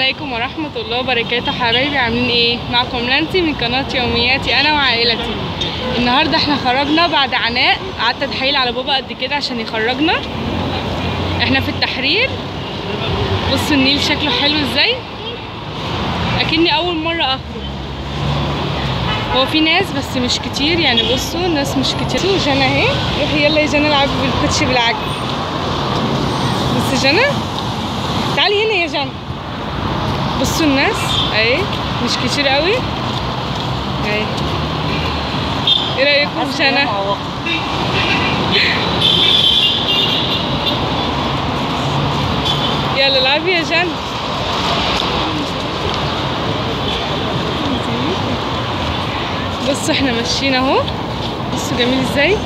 عليكم ورحمة الله وبركاته حبايبي عاملين ايه؟ معكم نانسي من قناة يومياتي انا وعائلتي النهاردة احنا خرجنا بعد عناء قعدت اتحايل على بابا قد كده عشان يخرجنا احنا في التحرير بصوا النيل شكله حلو ازاي اكني اول مرة اخرج هو في ناس بس مش كتير يعني بصوا الناس مش كتير بصوا جنى اهي روحي يلا يا جنى العبي بالكوتشي بالعجل بصي جنى تعالي هنا يا جنى بصوا الناس اهي مش كتير قوي اهي ايه رايكم في جنى يلا العبي يا جنى بصوا احنا ماشيين اهو بصوا جميل ازاي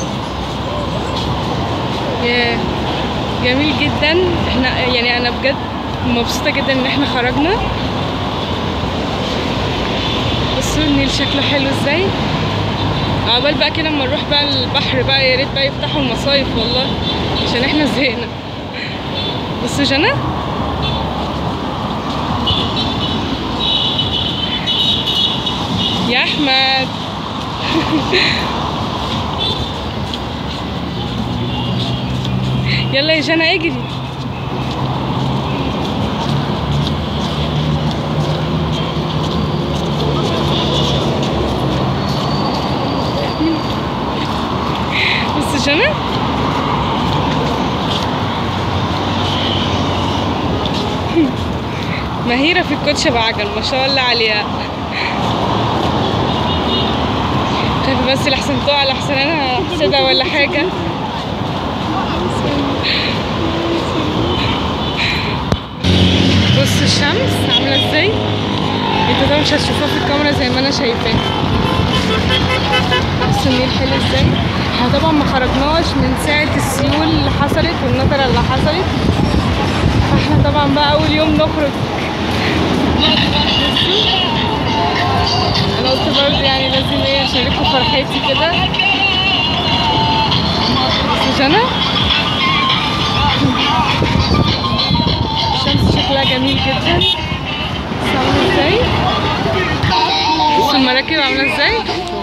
ياه جميل جدا احنا يعني انا بجد مبسوطة جدا ان احنا خرجنا بصوا النيل شكله حلو ازاي عقبال بقى كده اما نروح بقى البحر بقى يا ريت بقى يفتحوا المصايف والله عشان احنا زهقنا بصوا جنى يا احمد يلا يا جنى اجري بص جنى مهيرة في الكوتشة بعجل ما شاء الله عليها خايفة بس لحسن تقع لحسن انا احسدها ولا حاجة بص الشمس عاملة ازاي انتوا طبعا مش هتشوفوها في الكاميرا زي ما انا شايفاه بص النيل حلو ازاي احنا طبعا ما خرجناش من ساعة السيول اللي حصلت والنطرة اللي حصلت فاحنا طبعا بقى اول يوم نخرج انا قلت برضه يعني لازم ايه اشارككم فرحتي كده بص جنى الشمس شكلها جميل جدا بص عامله ازاي بص المراكب عامله ازاي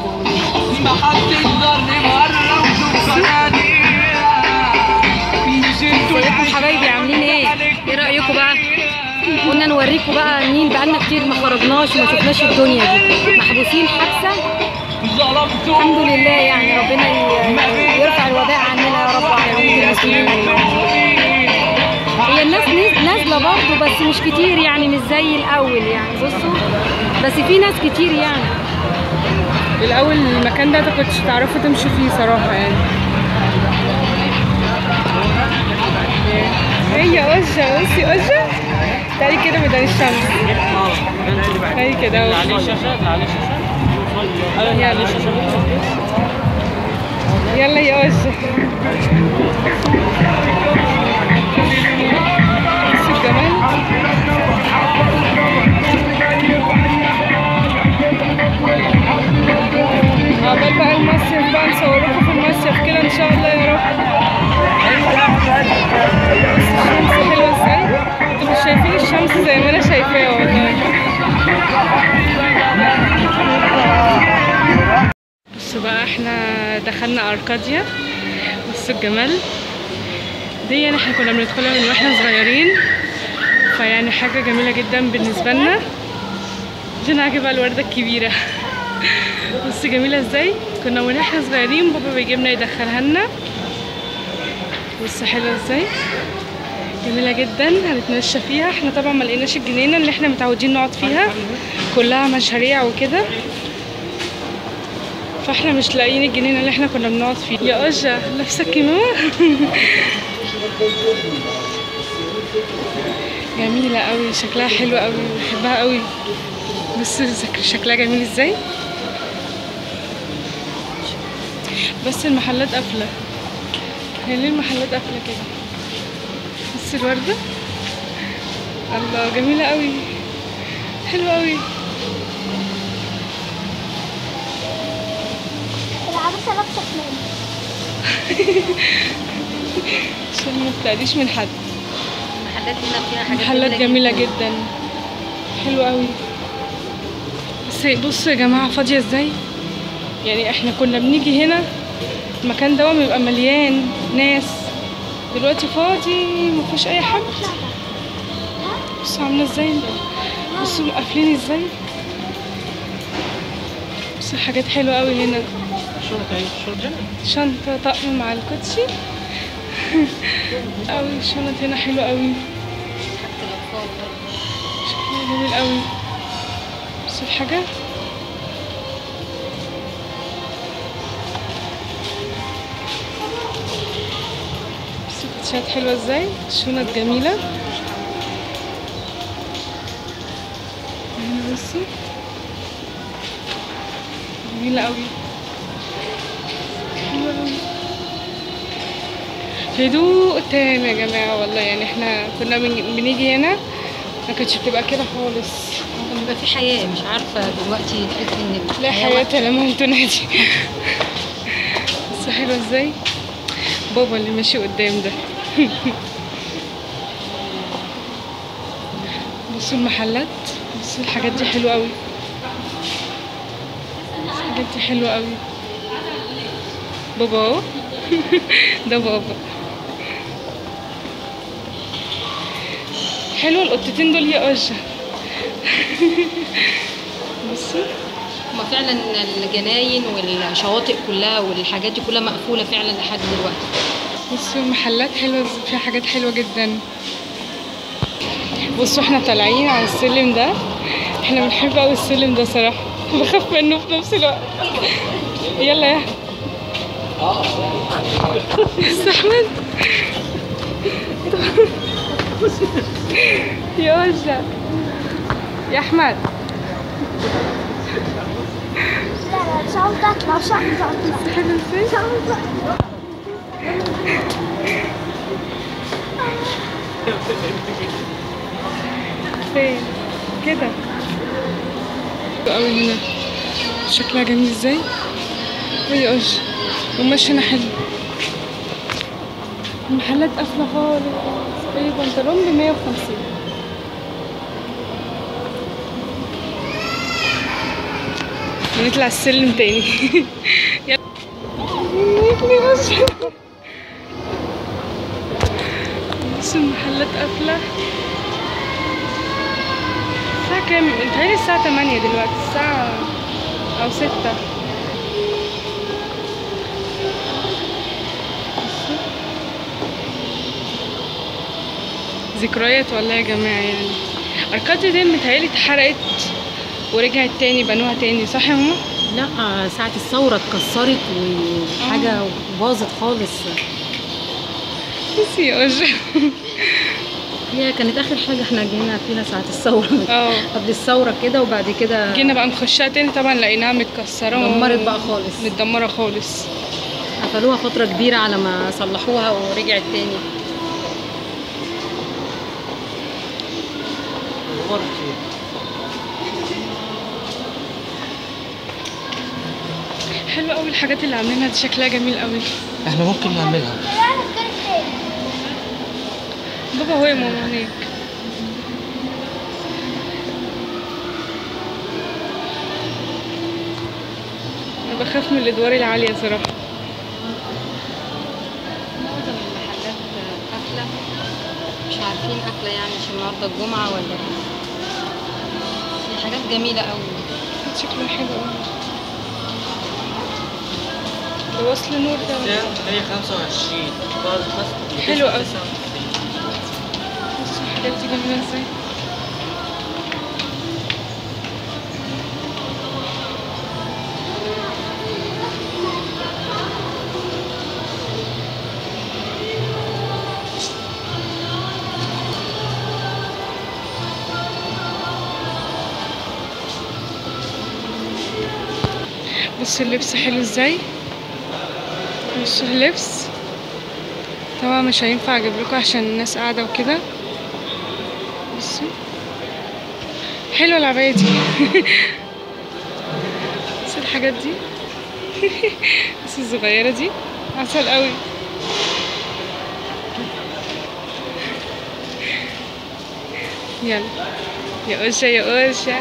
ازيكم حبايبي عاملين ايه؟ ايه رأيكم بقى؟ قلنا نوريكم بقى النيل بقالنا كتير ما خرجناش وما شفناش الدنيا دي محبوسين حبسة الحمد لله يعني ربنا ي- يرفع الوباء عننا يا رب وعن عموم المسلمين هي الناس نز- نازلة برضه بس مش كتير يعني مش زي الأول يعني بصوا بس في ناس كتير يعني الاول المكان ده ما كنتش تعرفوا تمشوا فيه صراحه يعني هي يا أجة بصي أجة تعالي كده ميدان الشمس تعالي كده أهو. يلا يلا يا أجة بصي الجمال عقبال بقى المصيف بقى نصوركم في المصيف كده ان شاء الله يا رب بص الشمس حلوه ازاي انتوا مش شايفين الشمس زي ما انا شايفاها والله بصوا بقى احنا دخلنا اركاديا بصوا الجمال دي يعني احنا كنا بندخلها من واحنا صغيرين فيعني حاجة جميلة جدا بالنسبة لنا جينا عاجبها بقى الوردة الكبيرة بص جميلة ازاي كنا من احنا صغيرين بابا بيجيبنا يدخلها لنا بص حلوة ازاي جميلة جدا هنتمشى فيها احنا طبعا ما لقيناش الجنينة اللي احنا متعودين نقعد فيها كلها مشاريع وكده فاحنا مش لاقيين الجنينة اللي احنا كنا بنقعد فيها يا أجا لابسة كيمو جميلة قوي شكلها حلو قوي بحبها قوي بص شك- شكلها جميل ازاي بس المحلات قافلة هي ليه المحلات قافلة كده بص الوردة الله جميلة قوي حلوة قوي العروسة لابسة كمام عشان ما بتقليش من حد المحلات هنا فيها حاجات محلات جميلة جدا حلو قوي بس بصوا يا جماعه فاضيه ازاي يعني احنا كنا بنيجي هنا المكان ده بيبقى مليان ناس دلوقتي فاضي مفيش اي حد بصوا عامله ازاي بصوا مقفلين ازاي بصوا حاجات حلوه قوي هنا شنطه طقم مع الكوتشي قوي الشنط هنا حلوه قوي شكلها جميل قوي بصوا الحاجه بصوا الكوتشيات حلوه ازاي الشنط جميله هنا بصوا جميله قوي حلوه قوي هدوء تام يا جماعه والله يعني احنا كنا بن- بنيجي هنا ما كانتش بتبقى كده خالص كان بيبقى في حياة مش عارفة دلوقتي تحس ان لا الحياة حياة لما تنادي بس حلوة ازاي بابا اللي ماشي قدام ده بصوا المحلات بصوا الحاجات دي حلوة قوي الحاجات دي حلوة قوي بابا اهو ده بابا حلوة القطتين دول يا أجا بصوا هما فعلا الجناين والشواطئ كلها والحاجات دي كلها مقفولة فعلا لحد دلوقتي بصوا المحلات حلوة فيها حاجات حلوة جدا بصوا احنا طالعين على السلم ده احنا بنحب قوي السلم ده صراحة بخاف منه في نفس الوقت يلا يا بس احمد يا وجه يا احمد لا لا مش عاوز اطلع مش عاوز اطلع حلو ازاي مش عاوز اطلع فين كده قوي هنا شكلها جميل ازاي وهي قش وماشي هنا حلو المحلات قافله خالص اي بنطلون ب 150 ونطلع السلم تاني يلا نجري بس بص المحلات قافله الساعة كام؟ متهيألي الساعة تمانية دلوقتي الساعة أو ستة ذكريات والله يا جماعة يعني أركاديا دي متهيألي اتحرقت ورجعت تاني بنوها تاني صح يا ماما؟ لا ساعة الثورة اتكسرت وحاجة باظت خالص بصي يا أجا هي كانت آخر حاجة احنا جينا فيها ساعة الثورة اه قبل الثورة كده وبعد كده جينا بقى نخشها تاني طبعا لقيناها متكسرة و- دمرت بقى خالص متدمرة خالص قفلوها فترة كبيرة على ما صلحوها ورجعت تاني حلوة أوي الحاجات اللي عاملينها دي شكلها جميل أوي احنا ممكن نعملها لا كان تاني بابا هو يا ماما هناك انا بخاف من الادوار العاليه صراحه معظم المحلات قافلة مش عارفين قافلة يعني عشان النهاردة الجمعة ولا ايه في حاجات جميلة أوي شكلها حلو قوي ده وصل نور ده ولا إيه؟ 125 بس حلو أوي. بصوا الحاجات دي جميله ازاي بصوا اللبس حلو ازاي بصوا اللبس طبعا مش هينفع اجيب لكم عشان الناس قاعده وكده بصوا حلوه العبايه دي بصوا الحاجات دي بصوا الصغيره دي عسل قوي يلا يا اوشا يا اوشا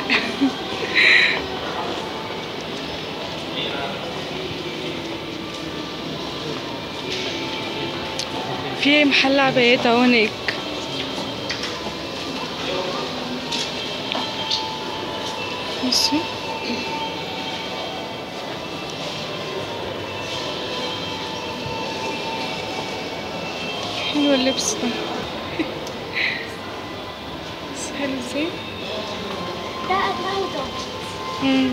في محل عبايات اهو هناك بصوا حلو اللبس ده بس حلو ازاي ده أتمنى مم.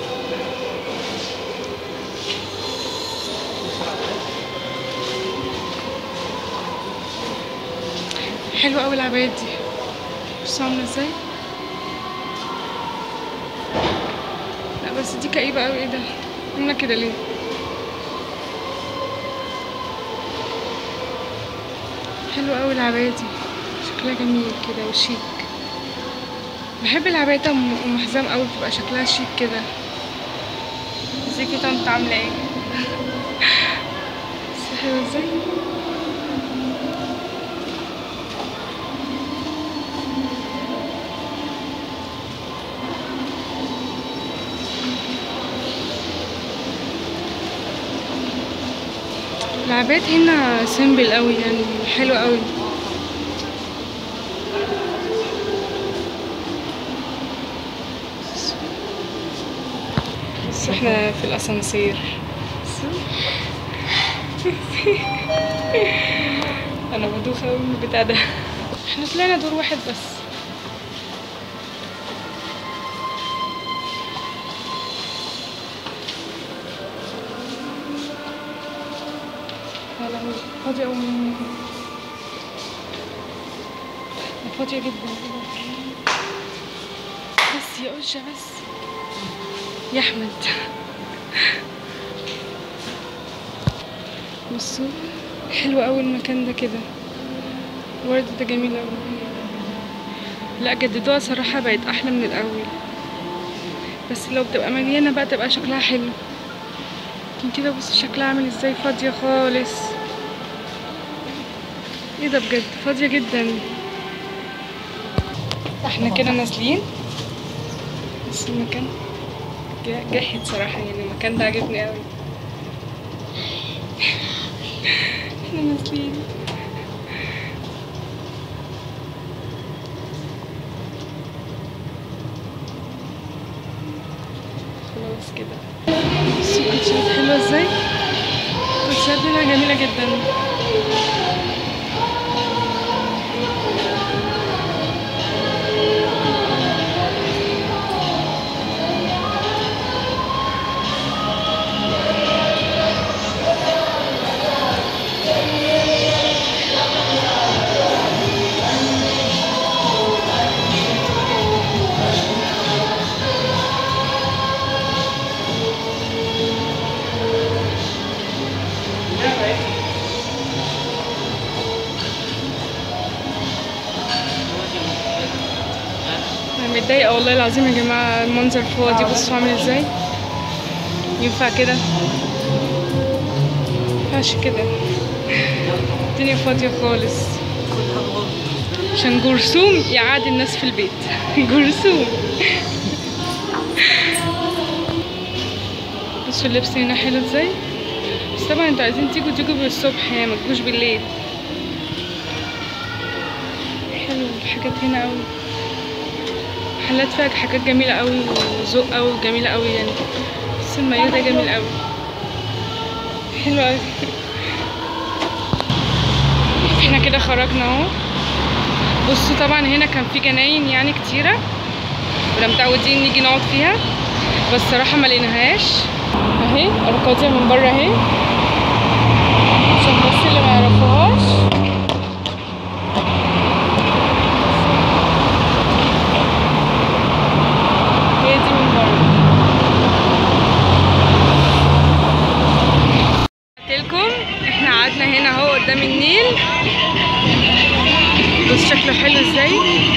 حلوة أوي العبايات دي بصوا عاملة ازاي لا بس دي كئيبة أوي ايه ده عاملة كده ليه حلوة أوي العباية دي شكلها جميل كده وشيك بحب العباية ام أم حزام أوي بتبقى شكلها شيك كده ازيكي طنط عاملة ايه بس حلوة ازاي العبايات هنا سيمبل قوي يعني حلو قوي بس احنا في الاسانسير انا بدوخ قوي من البتاع ده احنا طلعنا دور واحد بس يا لهوي فاضية أوي فاضية جدا بس يا أوشا بس يا أحمد بصوا حلو أوي المكان ده كده الورد ده جميل أوي لا جددوها صراحة بقت أحلى من الأول بس لو بتبقى مليانة بقى تبقى شكلها حلو لكن كده بص شكلها عامل ازاي فاضية خالص ايه ده بجد فاضية جدا احنا كده نازلين بس المكان جا- جاحد صراحة يعني المكان ده عجبني قوي احنا نازلين خلاص كده بصوا الكوتشيات حلوة ازاي الكوتشيات هنا جميلة جدا انا متضايقة والله العظيم يا جماعة المنظر فاضي بصوا عامل ازاي ينفع كده مينفعش كده الدنيا فاضية خالص عشان جرثوم يعاد الناس في البيت جرثوم بصوا اللبس هنا حلو ازاي بس طبعا انتوا عايزين تيجوا تيجوا بالصبح يعني ما تجوش بالليل حلو الحاجات هنا قوي محلات فيها حاجات جميلة قوي وذوق قوي وجميلة قوي يعني بس المايو ده جميل قوي حلو قوي احنا كده خرجنا اهو بصوا طبعا هنا كان في جناين يعني كتيرة كنا متعودين نيجي نقعد فيها بس صراحة ما لقيناهاش اهي اركاديا من بره اهي عشان بس اللي ما يعرفوهاش هي دي من بره لكم احنا قعدنا هنا اهو قدام النيل بص شكله حلو ازاي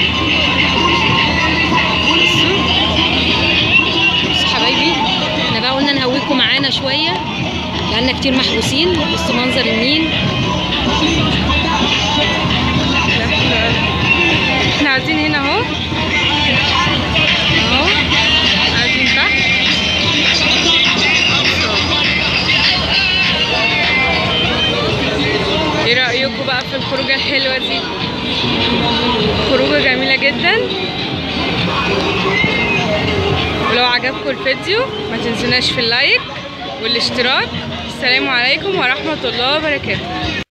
بصوا بص حبايبي احنا بقى قلنا نهويكم معانا شويه لان كتير محبوسين بص منظر النيل لا، حلو أوي. احنا قاعدين هنا اهو الخروجة الحلوة دي خروجة جميلة جدا ولو عجبكم الفيديو ما تنسوناش في اللايك والاشتراك السلام عليكم ورحمة الله وبركاته